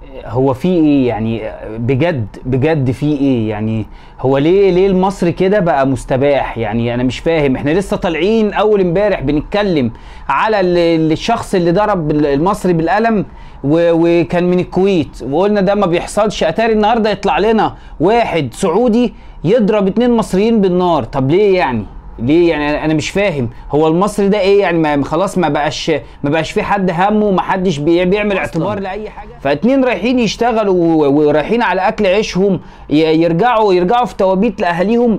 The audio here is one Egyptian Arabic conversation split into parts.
هو في ايه يعني بجد بجد في ايه يعني هو ليه ليه المصري كده بقى مستباح يعني انا مش فاهم احنا لسه طالعين اول امبارح بنتكلم على ال- الشخص اللي ضرب المصري بالقلم و- وكان من الكويت وقلنا ده ما بيحصلش اتاري النهارده يطلع لنا واحد سعودي يضرب اتنين مصريين بالنار طب ليه يعني ليه يعني أنا- انا مش فاهم هو المصري ده ايه يعني ما خلاص ما بقاش ما بقاش في حد همه ما حدش بي- بيعمل اعتبار لاي حاجه فاتنين رايحين يشتغلوا و- ورايحين على اكل عيشهم ي- يرجعوا يرجعوا في توابيت لاهاليهم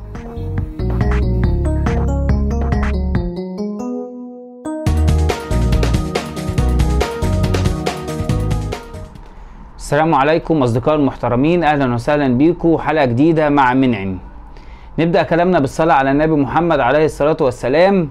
السلام عليكم اصدقائي المحترمين اهلا وسهلا بيكم حلقه جديده مع منعم نبدا كلامنا بالصلاه على النبي محمد عليه الصلاه والسلام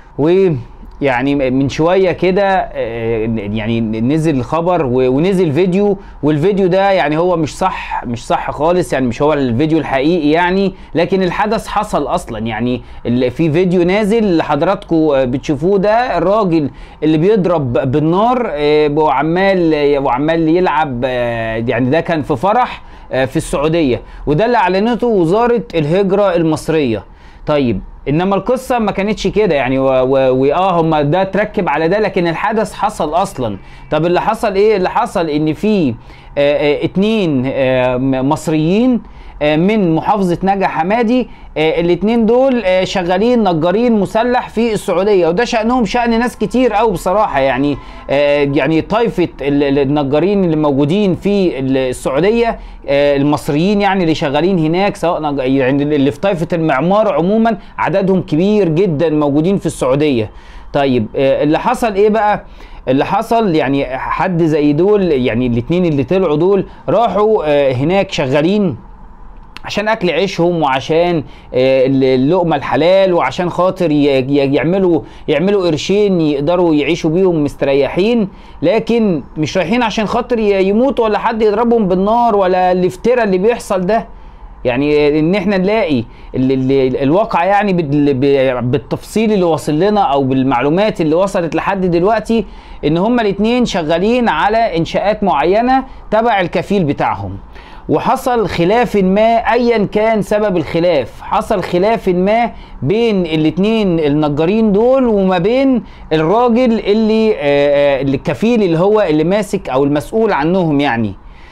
ويعني من شويه كده آه، يعني نزل خبر و- ونزل فيديو والفيديو ده يعني هو مش صح مش صح خالص يعني مش هو الفيديو الحقيقي يعني لكن الحدث حصل اصلا يعني ال- في فيديو نازل اللي حضراتكم آه، بتشوفوه ده الراجل اللي بيضرب بالنار آه، وعمال وعمال يلعب آه، يعني ده كان في فرح آه، في السعوديه وده اللي اعلنته وزاره الهجره المصريه طيب انما القصه ما كانتش كده يعني و- و- واه هم ده تركب على ده لكن الحدث حصل اصلا طب اللي حصل ايه اللي حصل ان في آه، آه، اتنين آه، م- مصريين آه، من محافظة نجا حمادي آه، الاتنين دول آه، شغالين نجارين مسلح في السعودية وده شأنهم شأن ناس كتير قوي بصراحة يعني آه، يعني طائفة ال- ال- النجارين اللي موجودين في ال- السعودية آه، المصريين يعني اللي شغالين هناك سواء نج- يعني اللي في طائفة المعمار عموما عددهم كبير جدا موجودين في السعودية طيب آه، اللي حصل ايه بقى اللي حصل يعني حد زي دول يعني الاتنين اللي طلعوا دول راحوا آه، هناك شغالين عشان اكل عيشهم وعشان آه، اللقمه الحلال وعشان خاطر ي- ي- يعملوا يعملوا قرشين يقدروا يعيشوا بيهم مستريحين لكن مش رايحين عشان خاطر ي- يموتوا ولا حد يضربهم بالنار ولا الافتراء اللي بيحصل ده يعني ان احنا نلاقي ال ال الواقع يعني بال- ب- بالتفصيل اللي واصل لنا او بالمعلومات اللي وصلت لحد دلوقتي ان هما الاتنين شغالين على انشاءات معينه تبع الكفيل بتاعهم وحصل خلاف ما ايا كان سبب الخلاف حصل خلاف ما بين الاتنين النجارين دول وما بين الراجل اللي آه، آه، اللي الكفيل اللي هو اللي ماسك او المسؤول عنهم يعني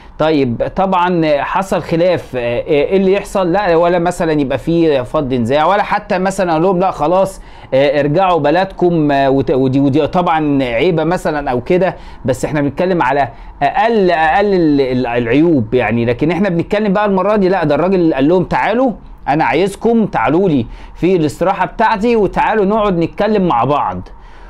طيب طبعا حصل خلاف آه، آه، ايه اللي يحصل لا ولا مثلا يبقى في فض نزاع ولا حتى مثلا اقول لهم لا خلاص آه، ارجعوا بلدكم آه، وت- ودي ودي طبعا عيبه مثلا او كده بس احنا بنتكلم على اقل اقل ال- ال- العيوب يعني لكن احنا بنتكلم بقى المره دي لا ده الراجل قال لهم تعالوا انا عايزكم تعالوا لي في الاستراحه بتاعتي وتعالوا نقعد نتكلم مع بعض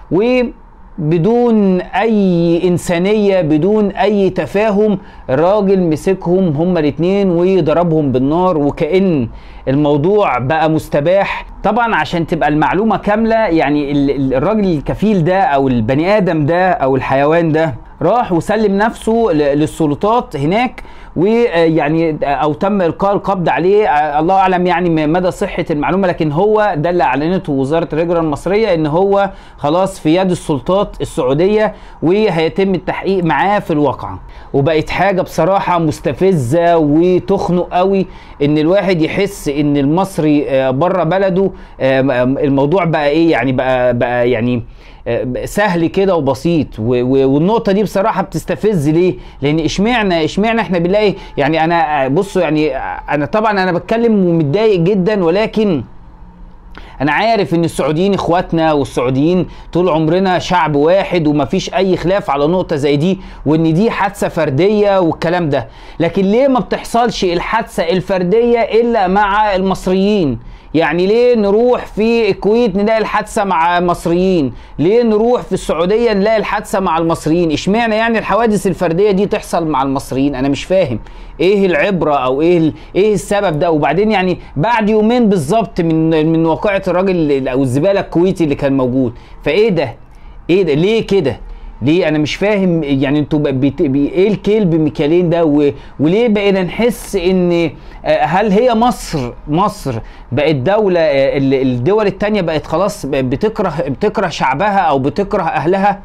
وبدون اي انسانيه بدون اي تفاهم الراجل مسكهم هما الاتنين وضربهم بالنار وكأن الموضوع بقى مستباح طبعا عشان تبقى المعلومه كامله يعني ال- ال- الراجل الكفيل ده او البني ادم ده او الحيوان ده راح وسلم نفسه ل- للسلطات هناك ويعني او تم القاء القبض عليه آه، الله اعلم يعني م- مدى صحه المعلومه لكن هو ده اللي اعلنته وزاره الهجره المصريه ان هو خلاص في يد السلطات السعوديه وهيتم التحقيق معاه في الواقعه وبقت حاجه بصراحه مستفزه وتخنق قوي ان الواحد يحس ان المصري آه، بره بلده آه، م- الموضوع بقى ايه يعني بقى بقى يعني آه، سهل كده وبسيط و- و- والنقطه دي بصراحه بتستفز ليه لان اشمعنى اشمعنى احنا بنلاقي يعني انا آه، بصوا يعني آه، انا طبعا انا بتكلم ومتضايق جدا ولكن انا عارف ان السعوديين اخواتنا والسعوديين طول عمرنا شعب واحد ومفيش اي خلاف على نقطة زي دي وان دي حادثة فردية والكلام ده لكن ليه ما بتحصلش الحادثة الفردية الا مع المصريين يعني ليه نروح في الكويت نلاقي الحادثه مع مصريين ليه نروح في السعوديه نلاقي الحادثه مع المصريين اشمعنى يعني الحوادث الفرديه دي تحصل مع المصريين انا مش فاهم ايه العبره او ايه ال- ايه السبب ده وبعدين يعني بعد يومين بالظبط من من واقعه الراجل او الزباله الكويتي اللي كان موجود فايه ده ايه ده ليه كده ليه انا مش فاهم يعني انتوا بقى بت... بي... ايه الكيل بمكيالين ده و... وليه بقينا نحس ان آه، هل هي مصر مصر بقت دولة آه، ال- الدول التانية بقت خلاص ب- بتكره بتكره شعبها او بتكره اهلها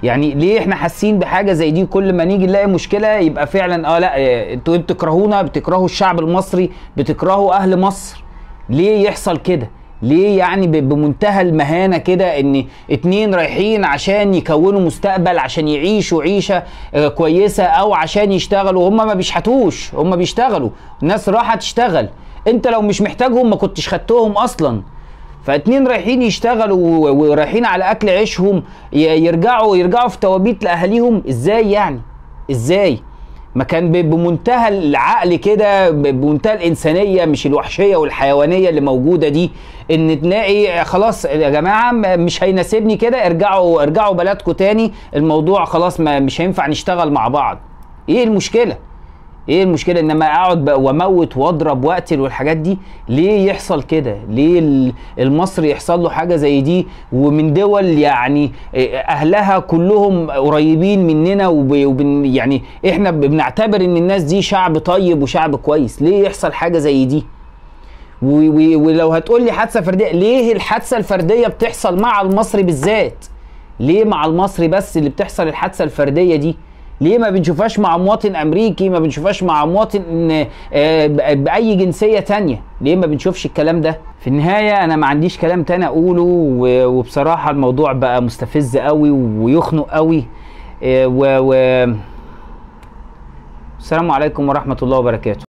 يعني ليه احنا حاسين بحاجه زي دي كل ما نيجي نلاقي مشكله يبقى فعلا اه لا اه، انتوا بتكرهونا بتكرهوا الشعب المصري بتكرهوا اهل مصر ليه يحصل كده ليه يعني ب- بمنتهى المهانه كده ان اتنين رايحين عشان يكونوا مستقبل عشان يعيشوا عيشه اه، كويسه او عشان يشتغلوا هم ما بيشحتوش هم بيشتغلوا الناس رايحه تشتغل انت لو مش محتاجهم ما كنتش خدتهم اصلا فاتنين رايحين يشتغلوا و- ورايحين على اكل عيشهم ي- يرجعوا يرجعوا في توابيت لاهاليهم ازاي يعني ازاي ما كان ب- بمنتهى العقل كده ب- بمنتهى الانسانيه مش الوحشيه والحيوانيه اللي موجوده دي ان تلاقي خلاص يا جماعه م- مش هيناسبني كده ارجعوا ارجعوا بلدكم تاني الموضوع خلاص ما مش هينفع نشتغل مع بعض ايه المشكله ايه المشكله انما اقعد بقى واموت واضرب واقتل والحاجات دي ليه يحصل كده ليه ال- المصري يحصل له حاجه زي دي ومن دول يعني إيه، اهلها كلهم قريبين مننا وب- وبن يعني احنا بنعتبر ان الناس دي شعب طيب وشعب كويس ليه يحصل حاجه زي دي و- و- ولو هتقول لي حادثه فرديه ليه الحادثه الفرديه بتحصل مع المصري بالذات ليه مع المصري بس اللي بتحصل الحادثه الفرديه دي ليه ما بنشوفهاش مع مواطن امريكي ما بنشوفهاش مع مواطن آه، ب- باي جنسيه تانية ليه ما بنشوفش الكلام ده في النهايه انا ما عنديش كلام تاني اقوله و- وبصراحه الموضوع بقى مستفز قوي ويخنق قوي آه، و و- السلام عليكم ورحمه الله وبركاته